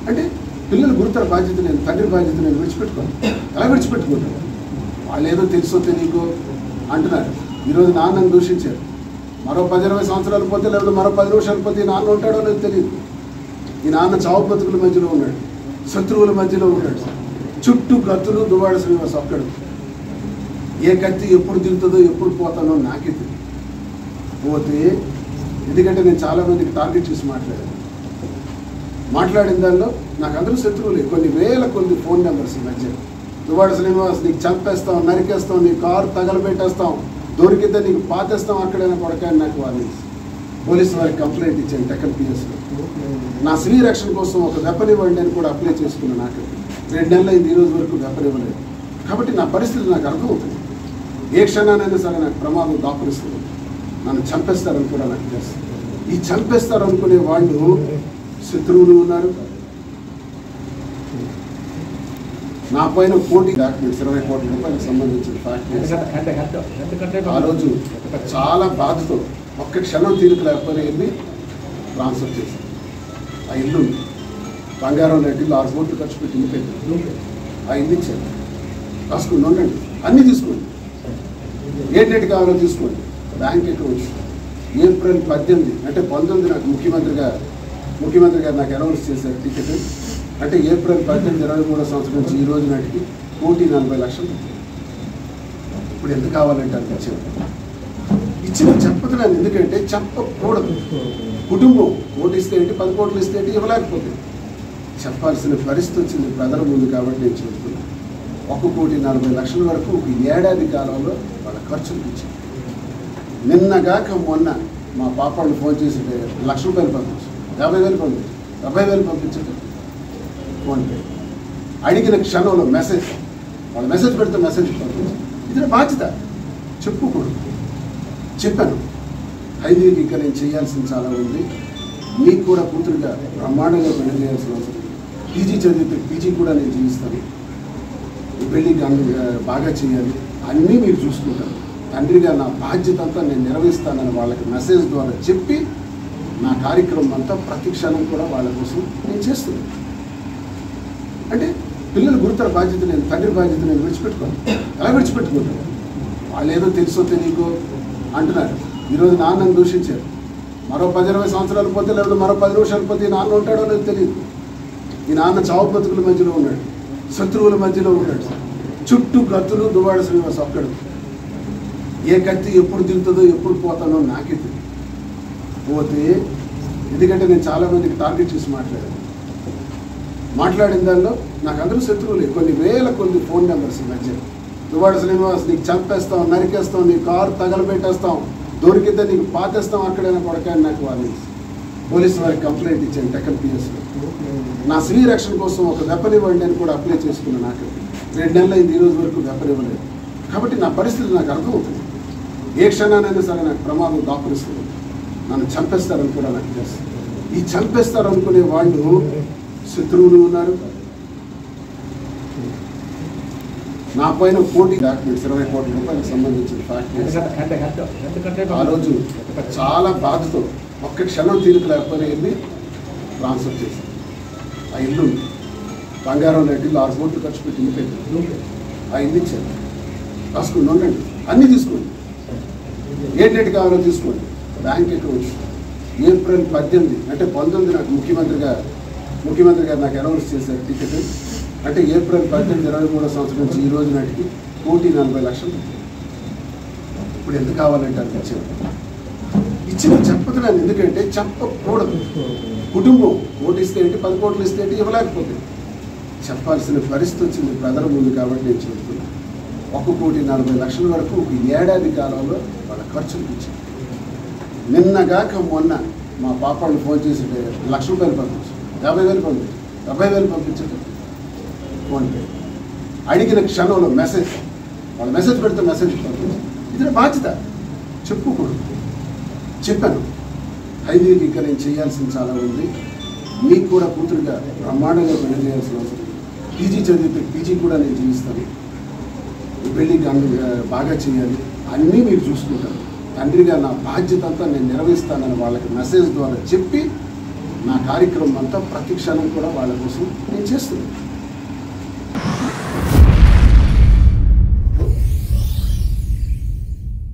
అంటే పిల్లల గురుతర బాధ్యత నేను తండ్రి బాధ్యత నేను విడిచిపెట్టుకోను ఎలా విడిచిపెట్టుకుంటాను వాళ్ళు ఏదో తెలుసో తెలియకో అంటున్నారు ఈరోజు నాన్నను దూషించారు మరో పది ఇరవై సంవత్సరాలు పోతే లేకపోతే మరో పది నిమిషాలు పోతే ఈ నాన్న ఉంటాడో లేదో తెలియదు ఈ నాన్న చావు బతుకుల మధ్యలో ఉన్నాడు శత్రువుల మధ్యలో ఉన్నాడు చుట్టూ కత్తులు దువాడ శ్రీనివాస్ ఒక్కడు ఏ కత్తి ఎప్పుడు దిగుతుందో ఎప్పుడు పోతానో నాకే తెలియదు పోతే ఎందుకంటే నేను చాలా మందికి టార్గెట్ చేసి మాట్లాడాను మాట్లాడిన దానిలో నాకు అందరూ శత్రువులే కొన్ని వేల కొన్ని ఫోన్ నెంబర్స్ ఈ మధ్య దువాడ శ్రీనివాస్ నీకు చంపేస్తాం నరికేస్తాం నీ కారు తగలబెట్టేస్తాం దొరికితే నీకు పాతేస్తాం అక్కడైనా కొడకాని నాకు వాళ్ళు పోలీసు వారికి కంప్లైంట్ ఇచ్చాను టెక్కల్ పిఎస్లో నా స్త్రీ రక్షణ కోసం ఒక వెపన్ ఇవ్వండి అని కూడా అప్లై చేసుకున్నాను నాకు రెండు నెలలు అయింది ఈ రోజు వరకు వెపన్ ఇవ్వలేదు కాబట్టి నా పరిస్థితి నాకు అర్థమవుతుంది ఏ క్షణానైనా సరే నాకు ప్రమాదం దాపురిస్తుంది నన్ను చంపేస్తారని కూడా నాకు తెలుసు ఈ చంపేస్తారు అనుకునే వాళ్ళు శత్రువులు ఉన్నారు నా పైన కోటి డాక్యుమెంట్స్ ఇరవై కోట్ల రూపాయలకు సంబంధించిన ఫ్యాక్టరీస్ ఆ రోజు చాలా బాధతో ఒక్క క్షణం తీరిక లేకపోతే వెళ్ళి ట్రాన్స్ఫర్ చేశాను ఆ ఇల్లు ఉంది. బంగారం లాంటి ఇల్లు ఆరు కోట్లు ఖర్చు పెట్టి ఇల్లు పెట్టాను ఆ ఇల్లు ఇచ్చాను రాసుకుని ఉండండి అన్నీ తీసుకోండి ఏంటంటే కావాలో తీసుకోండి బ్యాంక్ అకౌంట్స్ ఏప్రిల్ పద్దెనిమిది అంటే పంతొమ్మిది నాకు ముఖ్యమంత్రిగా ముఖ్యమంత్రి గారు నాకు అనౌన్స్ చేశారు టికెట్ అంటే ఏప్రిల్ పద్దెనిమిది ఇరవై మూడో సంవత్సరం నుంచి ఈ రోజు నాటికి కోటి నలభై లక్షలు ఇప్పుడు ఎంత కావాలంటే అంత ఇచ్చాను ఇచ్చిన చెప్పతున్నాను ఎందుకంటే చెప్పకూడదు కుటుంబం కోటి ఇస్తే ఏంటి పది కోట్లు ఇస్తే ఏంటి ఇవ్వలేకపోతే చెప్పాల్సిన పరిస్థితి వచ్చింది ప్రజల ముందు కాబట్టి నేను చెబుతున్నాను ఒక కోటి నలభై లక్షల వరకు ఒక ఏడాది కాలంలో వాళ్ళ ఖర్చులు ఇచ్చాను నిన్నగాక మొన్న మా పాపాళ్ళు ఫోన్ చేసి లక్ష రూపాయలు పంపించు యాభై వేలు పంపించు డెబ్బై వేలు పంపించండి ఫోన్పే అడిగిన క్షణంలో మెసేజ్ వాళ్ళు మెసేజ్ పెడితే మెసేజ్ పంపించు ఇది నా బాధ్యత చెప్పుకూడదు చెప్పాను హైదీకి ఇంకా నేను చేయాల్సింది చాలా ఉంది మీకు కూడా కూతురుగా బ్రహ్మాండంగా పెళ్లి చేయాల్సిన అవసరం ఉంది. పీజీ చదివితే పీజీ కూడా నేను చేయిస్తాను ఈ పెళ్లి గంగ- బాగా చేయాలి అన్నీ మీరు చూసుకుంటారు తండ్రిగా నా బాధ్యత అంతా నేను నిర్వహిస్తానని వాళ్ళకి మెసేజ్ ద్వారా చెప్పి నా కార్యక్రమం అంతా ప్రతి క్షణం కూడా వాళ్ళ కోసం నేను చేస్తున్నాను అంటే పిల్లల గురుతర బాధ్యత నేను తండ్రి బాధ్యత నేను విడిచిపెట్టుకోను ఎలా విడిచిపెట్టుకుంటాను వాళ్ళు ఏదో తెలుసో తెలియకో అంటున్నారు ఈరోజు నాన్నను దూషించారు మరో పది ఇరవై సంవత్సరాలు పోతే లేకపోతే మరో పది నిమిషాలు పోతే ఈ నాన్న ఉంటాడో లేదో తెలియదు ఈ నాన్న చావు బతుకుల మధ్యలో ఉన్నాడు శత్రువుల మధ్యలో ఉన్నాడు చుట్టూ కత్తులు దువాడ శ్రీనివాస్ ఒక్కడు ఏ కత్తి ఎప్పుడు దిగుతుందో ఎప్పుడు పోతానో నాకే తెలియదు పోతే ఎందుకంటే నేను చాలా మందికి టార్గెట్ చేసి మాట్లాడాను మాట్లాడిన దానిలో నాకు అందరూ శత్రువులే కొన్ని వేల కొన్ని ఫోన్ నెంబర్స్ ఈ మధ్య దువాడ శ్రీనివాస్ నీకు చంపేస్తాం నరికేస్తాం నీ కారు తగలబెట్టేస్తాం దొరికితే నీకు పాతేస్తాం అక్కడైనా కొడకాని నాకు వాళ్ళు పోలీసు వారికి కంప్లైంట్ ఇచ్చాను టెక్కల్ పిఎస్లో నా స్త్రీ రక్షణ కోసం ఒక వెపన్ ఇవ్వండి అని కూడా అప్లై చేసుకున్నాను నాకు రెండు నెలలు అయింది ఈ రోజు వరకు వెపన్ ఇవ్వలేదు కాబట్టి నా పరిస్థితి నాకు అర్థమవుతుంది ఏ క్షణానైనా సరే నాకు ప్రమాదం దాపురిస్తుంది నన్ను చంపేస్తారని కూడా నాకు తెలుసు ఈ చంపేస్తారు అనుకునే వాళ్ళు శత్రువులు ఉన్నారు నా పైన కోటి డాక్యుమెంట్స్ ఇరవై కోట్ల రూపాయలకు సంబంధించిన ఫ్యాక్టరీస్ ఆ రోజు చాలా బాధతో ఒక్క క్షణం తీరిక లేకపోతే వెళ్ళి ట్రాన్స్ఫర్ చేశాను ఆ ఇల్లు ఉంది. బంగారం లాంటి ఇల్లు ఆరు కోట్లు ఖర్చు పెట్టి ఇల్లు పెట్టాను ఆ ఇల్లు ఇచ్చాను రాసుకుని ఉండండి అన్నీ తీసుకోండి ఏంటంటే కావాలో తీసుకోండి బ్యాంక్ అకౌంట్స్ ఏప్రిల్ పద్దెనిమిది అంటే పంతొమ్మిది నాకు ముఖ్యమంత్రిగా ముఖ్యమంత్రి గారు నాకు అనౌన్స్ చేశారు టికెట్ అంటే ఏప్రిల్ పద్దెనిమిది ఇరవై మూడో సంవత్సరం నుంచి ఈ రోజు నాటికి కోటి నలభై లక్షలు ఇప్పుడు ఎంత కావాలంటే అంత ఇచ్చాను ఇచ్చిన చెప్పతున్నాను ఎందుకంటే చెప్పకూడదు కుటుంబం కోటి ఇస్తే ఏంటి పది కోట్లు ఇస్తే ఏంటి ఇవ్వలేకపోతే చెప్పాల్సిన పరిస్థితి వచ్చింది ప్రజల ముందు కాబట్టి నేను చెబుతున్నాను ఒక కోటి నలభై లక్షల వరకు ఒక ఏడాది కాలంలో వాళ్ళ ఖర్చులు ఇచ్చాను నిన్నగాక మొన్న మా పాపాళ్ళు ఫోన్ చేసి లక్ష రూపాయలు పంపించు యాభై వేలు పంపించు డెబ్బై వేలు పంపించండి ఫోన్పే అడిగిన క్షణంలో మెసేజ్ వాళ్ళు మెసేజ్ పెడితే మెసేజ్ పంపించు ఇది నా బాధ్యత చెప్పుకూడదు చెప్పాను హైదీకి ఇంకా నేను చేయాల్సింది చాలా ఉంది మీకు కూడా కూతురుగా బ్రహ్మాండంగా పెళ్లి చేయాల్సిన అవసరం ఉంది. పీజీ చదివితే పీజీ కూడా నేను చేయిస్తాను ఈ పెళ్లి గంగ- బాగా చేయాలి అన్నీ మీరు చూసుకుంటారు తండ్రిగా నా బాధ్యత అంతా నేను నిర్వహిస్తానని వాళ్ళకి మెసేజ్ ద్వారా చెప్పి నా కార్యక్రమం అంతా ప్రతి క్షణం కూడా వాళ్ళ కోసం నేను చేస్తున్నాను